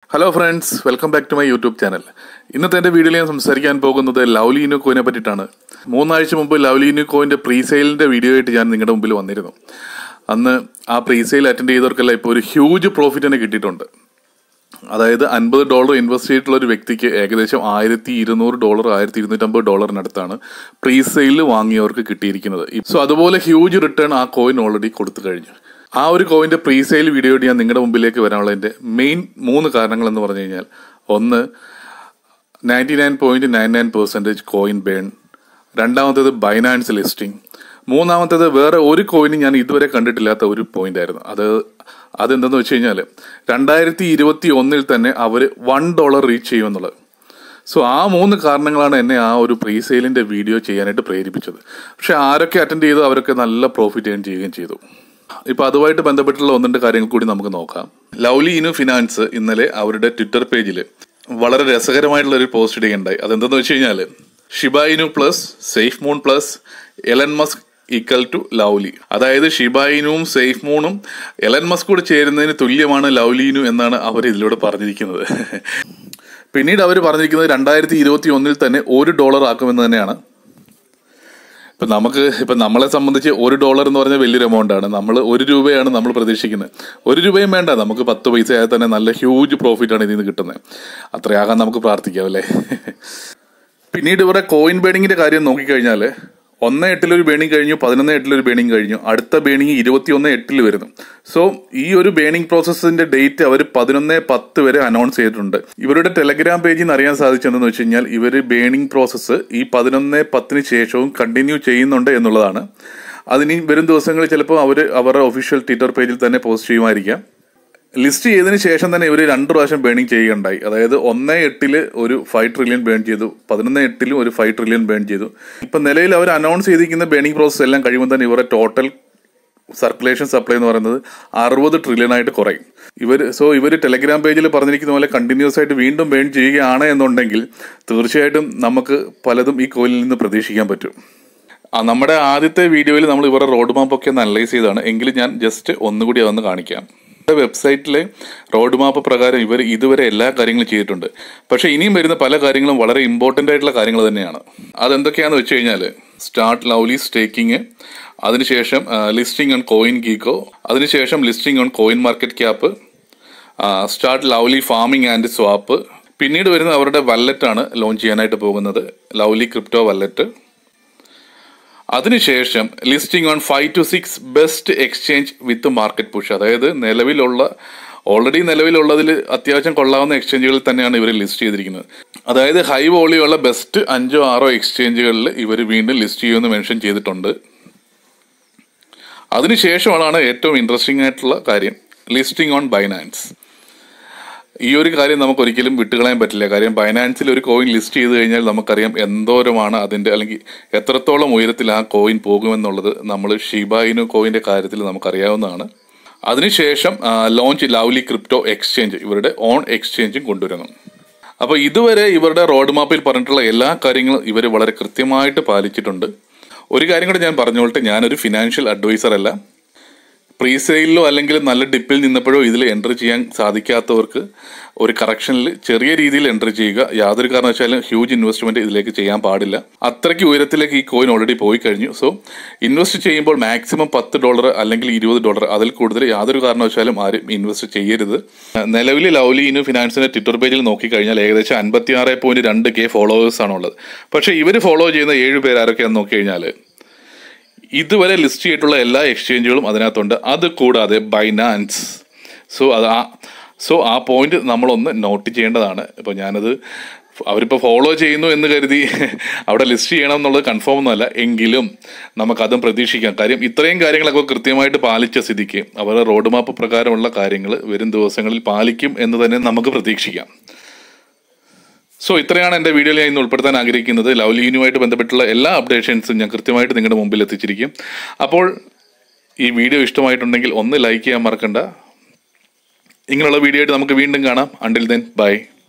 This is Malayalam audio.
hello friends welcome back to my YouTube channel ഇന്നത്തെ എൻ്റെ വീഡിയോയിൽ ഞാൻ സംസാരിക്കാൻ പോകുന്നത് ലവ്ലി ഇനു കോയിനെ പറ്റിയിട്ടാണ് മൂന്നാഴ്ച മുമ്പ് ലവ്ലി ഇനു കോയിൻ്റെ പ്രീസെയിലിൻ്റെ വീഡിയോ ആയിട്ട് ഞാൻ നിങ്ങളുടെ മുമ്പിൽ വന്നിരുന്നു അന്ന് ആ പ്രീസെയിൽ അറ്റൻഡ് ചെയ്തവർക്കെല്ലാം ഇപ്പോൾ ഒരു ഹ്യൂജ് പ്രോഫിറ്റ് തന്നെ കിട്ടിയിട്ടുണ്ട് അതായത് അൻപത് ഡോളർ ഇൻവെസ്റ്റ് ചെയ്തിട്ടുള്ള ഒരു വ്യക്തിക്ക് ഏകദേശം ആയിരത്തി ഇരുന്നൂറ് ഡോളർ ആയിരത്തി ഇരുന്നൂറ്റമ്പത് ഡോളറിനടുത്താണ് പ്രീസെയിൽ വാങ്ങിയവർക്ക് കിട്ടിയിരിക്കുന്നത് സോ അതുപോലെ ഹ്യൂജ് റിട്ടേൺ ആ കോയിൻ ഓൾറെഡി കൊടുത്തു കഴിഞ്ഞു ആ ഒരു കോയിന്റെ പ്രീസെയിൽ വീഡിയോ ഞാൻ നിങ്ങളുടെ മുമ്പിലേക്ക് വരാനുള്ളതിന്റെ മെയിൻ മൂന്ന് കാരണങ്ങൾ എന്ന് പറഞ്ഞു കഴിഞ്ഞാൽ ഒന്ന് ninety nine point nine nine percentage coin burn രണ്ടാമത്തേത് ബൈനാൻസ് ലിസ്റ്റിംഗ് മൂന്നാമത്തേത് വേറെ ഒരു കോയിനും ഞാൻ ഇതുവരെ കണ്ടിട്ടില്ലാത്ത ഒരു പോയിന്റ് ആയിരുന്നു അത് അതെന്തെന്ന് വെച്ച് കഴിഞ്ഞാൽ രണ്ടായിരത്തി ഇരുപത്തി ഒന്നിൽ തന്നെ അവർ വൺ ഡോളർ റീച്ച് ചെയ്യുമെന്നുള്ളത് സോ ആ മൂന്ന് കാരണങ്ങളാണ് എന്നെ ആ ഒരു പ്രീസെയിലിന്റെ വീഡിയോ ചെയ്യാനായിട്ട് പ്രേരിപ്പിച്ചത് പക്ഷെ ആരൊക്കെ അറ്റൻഡ് ചെയ്തു അവരൊക്കെ നല്ല പ്രോഫിറ്റ് ഏൺ ചെയ്യുകയും ചെയ്തു ഇപ്പൊ അതുമായിട്ട് ബന്ധപ്പെട്ടുള്ള ഒന്ന് രണ്ട് കാര്യങ്ങൾ കൂടി നമുക്ക് നോക്കാം ലവ്ലി ഇനു ഫിനാൻസ് ഇന്നലെ അവരുടെ ട്വിറ്റർ പേജിൽ വളരെ രസകരമായിട്ടുള്ള ഒരു പോസ്റ്റ് ഇടുകയുണ്ടായി അതെന്തെന്ന് വെച്ച് കഴിഞ്ഞാൽ Shiba Inu plus SafeMoon plus Elon Musk equal to lovely അതായത് ഷിബായിനുവും സേഫ് മൂണും എലൻ മസ്ക് കൂടെ ചേരുന്നതിന് തുല്യമാണ് ലവ്ലീനു എന്നാണ് അവർ ഇതിലൂടെ പറഞ്ഞിരിക്കുന്നത് പിന്നീട് അവർ പറഞ്ഞിരിക്കുന്നത് രണ്ടായിരത്തി ഇരുപത്തി ഒന്നിൽ തന്നെ ഒരു ഡോളർ ആക്കുമെന്ന് തന്നെയാണ് ഇപ്പൊ നമുക്ക് ഇപ്പൊ നമ്മളെ സംബന്ധിച്ച് ഒരു ഡോളർ എന്ന് പറഞ്ഞാൽ വലിയൊരു എമൗണ്ട് ആണ് നമ്മൾ ഒരു രൂപയാണ് നമ്മൾ പ്രതീക്ഷിക്കുന്നത് ഒരു രൂപയും വേണ്ട നമുക്ക് പത്ത് പൈസ ആയാൽ തന്നെ നല്ല ഹ്യൂജ് പ്രോഫിറ്റ് ആണ് ഇതിൽ നിന്ന് കിട്ടുന്നത് അത്രയാകാൻ നമുക്ക് പ്രാർത്ഥിക്കാം അല്ലേ പിന്നീട് ഇവരുടെ കോയിൻ ബേണിങ്ങിന്റെ കാര്യം നോക്കിക്കഴിഞ്ഞാൽ ഒന്ന് എട്ടിലൊരു ബേണിംഗ് കഴിഞ്ഞു പതിനൊന്ന് എട്ടിലൊരു ബേണിംഗ് കഴിഞ്ഞു അടുത്ത ബേണിംഗ് ഇരുപത്തിയൊന്ന് എട്ടിൽ വരുന്നു സോ ഈ ഒരു ബേണിംഗ് പ്രോസസ്സിന്റെ ഡേറ്റ് അവർ പതിനൊന്ന് പത്ത് വരെ അനൗൺസ് ചെയ്തിട്ടുണ്ട് ഇവരുടെ ടെലഗ്രാം പേജിൽ നിന്ന് അറിയാൻ സാധിച്ചതെന്ന് വെച്ച് കഴിഞ്ഞാൽ ഇവർ ബേണിംഗ് പ്രോസസ്സ് ഈ പതിനൊന്ന് പത്തിന് ശേഷവും കണ്ടിന്യൂ ചെയ്യുന്നുണ്ട് എന്നുള്ളതാണ് അതിനി വരും ദിവസങ്ങളിൽ ചിലപ്പോൾ അവർ അവരുടെ ഒഫീഷ്യൽ ട്വിറ്റർ പേജിൽ തന്നെ പോസ്റ്റ് ചെയ്യുമായിരിക്കാം ലിസ്റ്റ് ചെയ്തതിന് ശേഷം തന്നെ ഇവർ രണ്ട് പ്രാവശ്യം ബേണിംഗ് ചെയ്യുകയുണ്ടായി അതായത് ഒന്ന് എട്ടില് ഒരു ഫൈവ് ട്രില്യൺ ബേൺ ചെയ്തു പതിനൊന്ന് എട്ടിലും ഒരു ഫൈവ് ട്രില്യൺ ബേൺ ചെയ്തു ഇപ്പൊ നിലയിൽ അവർ അനൗൺസ് ചെയ്തിരിക്കുന്ന ബേണിംഗ് പ്രോസസ് എല്ലാം കഴിയുമ്പോൾ തന്നെ ഇവരുടെ ടോട്ടൽ സർക്കുലേഷൻ സപ്ലൈ എന്ന് പറയുന്നത് അറുപത് ട്രില്യൺ ആയിട്ട് കുറയും ഇവർ സോ ഇവർ ടെലഗ്രാം പേജിൽ പറഞ്ഞിരിക്കുന്ന പോലെ കണ്ടിന്യൂസ് ആയിട്ട് വീണ്ടും ബേൺ ചെയ്യുകയാണ് എന്നുണ്ടെങ്കിൽ തീർച്ചയായിട്ടും നമുക്ക് പലതും ഈ കോയിലിൽ നിന്ന് പ്രതീക്ഷിക്കാൻ പറ്റും ആ നമ്മുടെ ആദ്യത്തെ വീഡിയോയിൽ നമ്മൾ ഇവരുടെ റോഡ് മാപ്പ് ഒക്കെ ഒന്ന് അനലൈസ് ചെയ്താണ് എങ്കിലും ഞാൻ ജസ്റ്റ് ഒന്നുകൂടി അതൊന്ന് കാണിക്കാം വെബ്സൈറ്റിലെ റോഡ് മാപ്പ് പ്രകാരം ഇവർ ഇതുവരെ എല്ലാ കാര്യങ്ങളും ചെയ്തിട്ടുണ്ട് പക്ഷെ ഇനിയും വരുന്ന പല കാര്യങ്ങളും വളരെ ഇമ്പോർട്ടൻ്റ് ആയിട്ടുള്ള കാര്യങ്ങൾ തന്നെയാണ് അതെന്തൊക്കെയാണെന്ന് വെച്ച് കഴിഞ്ഞാൽ സ്റ്റാർട്ട് ലവ്ലി സ്റ്റേക്കിംഗ് അതിനുശേഷം ലിസ്റ്റിംഗ് ഓൺ കോയിൻ ഗീക്കോ അതിനുശേഷം listing on CoinMarketCap start lovely farming and swap പിന്നീട് വരുന്ന അവരുടെ വല്ലറ്റാണ് ലോഞ്ച് ചെയ്യാനായിട്ട് പോകുന്നത് ലവ്ലി ക്രിപ്റ്റോ വല്ലറ്റ് അതിനുശേഷം listing on five two six best exchange with market push അതായത് നിലവിലുള്ള ഓൾറെഡി നിലവിലുള്ളതിൽ അത്യാവശ്യം കൊള്ളാവുന്ന എക്സ്ചേഞ്ചുകളിൽ തന്നെയാണ് ഇവർ ലിസ്റ്റ് ചെയ്തിരിക്കുന്നത് അതായത് ഹൈ വോളിയുള്ള ബെസ്റ്റ് അഞ്ചോ ആറോ എക്സ്ചേഞ്ചുകളിൽ ഇവർ വീണ്ടും ലിസ്റ്റ് ചെയ്യുമെന്ന് മെൻഷൻ ചെയ്തിട്ടുണ്ട് അതിനുശേഷമാണ് ഏറ്റവും ഇൻട്രസ്റ്റിംഗ് ആയിട്ടുള്ള കാര്യം ലിസ്റ്റിംഗ് ഓൺ ബൈനാൻസ് ഈ ഒരു കാര്യം നമുക്ക് ഒരിക്കലും വിട്ടുകളയാൻ പറ്റില്ല കാര്യം ബൈനാൻസിൽ ഒരു കോയിൻ ലിസ്റ്റ് ചെയ്ത് കഴിഞ്ഞാൽ നമുക്കറിയാം എന്തോരമാണ് അതിന്റെ അല്ലെങ്കിൽ എത്രത്തോളം ഉയരത്തിൽ ആ കോയിൻ പോകുമെന്നുള്ളത് നമ്മൾ ഷിബായിനു കോയിന്റെ കാര്യത്തിൽ നമുക്കറിയാവുന്നതാണ് അതിനുശേഷം ലോഞ്ച് ലവ്ലി ക്രിപ്റ്റോ എക്സ്ചേഞ്ച് ഇവരുടെ ഓൺ എക്സ്ചേഞ്ചും കൊണ്ടുവരുന്നു അപ്പോൾ ഇതുവരെ ഇവരുടെ റോഡ് മാപ്പിൽ പറഞ്ഞിട്ടുള്ള എല്ലാ കാര്യങ്ങളും ഇവർ വളരെ കൃത്യമായിട്ട് പാലിച്ചിട്ടുണ്ട് ഒരു കാര്യം കൂടെ ഞാൻ പറഞ്ഞോളട്ടെ ഞാനൊരു ഫിനാൻഷ്യൽ അഡ്വൈസർ അല്ല പ്രീസെയിലോ അല്ലെങ്കിൽ നല്ല ഡിപ്പിൽ നിന്നപ്പോഴോ ഇതിൽ എൻട്രി ചെയ്യാൻ സാധിക്കാത്തവർക്ക് ഒരു കറക്ഷനിൽ ചെറിയ രീതിയിൽ എൻട്രി ചെയ്യുക യാതൊരു കാരണവശാലും ഹ്യൂജ് ഇൻവെസ്റ്റ്മെന്റ് ഇതിലേക്ക് ചെയ്യാൻ പാടില്ല അത്രയ്ക്ക് ഉയരത്തിലേക്ക് ഈ കോയിൻ ഓൾറെഡി പോയി കഴിഞ്ഞു സോ ഇൻവെസ്റ്റ് ചെയ്യുമ്പോൾ മാക്സിമം പത്ത് ഡോളർ അല്ലെങ്കിൽ ഇരുപത് ഡോളർ അതിൽ കൂടുതൽ യാതൊരു കാരണവശാലും ആരും ഇൻവെസ്റ്റ് ചെയ്യരുത് നിലവിൽ ലവ്ലി ഇനു ഫിനാൻസിന്റെ ട്വിറ്റർ പേജിൽ നോക്കിക്കഴിഞ്ഞാൽ ഏകദേശം അൻപത്തി ആറ് പോയിന്റ് രണ്ട് കെ ഫോളോവേഴ്സ് ആണുള്ളത് പക്ഷേ ഇവർ ഫോളോ ചെയ്യുന്ന ഏഴ് പേര് ആരൊക്കെയാണെന്ന് നോക്കിക്കഴിഞ്ഞാൽ ഇതുവരെ ലിസ്റ്റ് ചെയ്തിട്ടുള്ള എല്ലാ എക്സ്ചേഞ്ചുകളും അതിനകത്തുണ്ട് അത് കൂടാതെ ബൈനാൻസ് സോ അത് ആ സോ ആ പോയിന്റ് നമ്മളൊന്ന് നോട്ട് ചെയ്യേണ്ടതാണ് ഇപ്പോൾ ഞാനത് അവരിപ്പോൾ ഫോളോ ചെയ്യുന്നു എന്ന് കരുതി അവിടെ ലിസ്റ്റ് ചെയ്യണം എന്നുള്ളത് കൺഫേം ഒന്നുമല്ല എങ്കിലും നമുക്കതും പ്രതീക്ഷിക്കാം കാര്യം ഇത്രയും കാര്യങ്ങളൊക്കെ കൃത്യമായിട്ട് പാലിച്ച സ്ഥിതിക്ക് അവരുടെ റോഡ് മാപ്പ് പ്രകാരമുള്ള കാര്യങ്ങൾ വരും ദിവസങ്ങളിൽ പാലിക്കും എന്ന് തന്നെ നമുക്ക് പ്രതീക്ഷിക്കാം സോ ഇത്രയാണ് എൻ്റെ വീഡിയോയിൽ ഞാൻ ഇന്ന് ഉൾപ്പെടുത്താൻ ആഗ്രഹിക്കുന്നത് ലവ്ലിനുമായിട്ട് ബന്ധപ്പെട്ടുള്ള എല്ലാ അപ്ഡേഷൻസും ഞാൻ കൃത്യമായിട്ട് നിങ്ങളുടെ മുമ്പിൽ എത്തിച്ചിരിക്കും അപ്പോൾ ഈ വീഡിയോ ഇഷ്ടമായിട്ടുണ്ടെങ്കിൽ ഒന്ന് ലൈക്ക് ചെയ്യാൻ മറക്കണ്ട ഇങ്ങനെയുള്ള വീഡിയോ ആയിട്ട് നമുക്ക് വീണ്ടും കാണാം അണ്ടിൽ ദെൻ ബൈ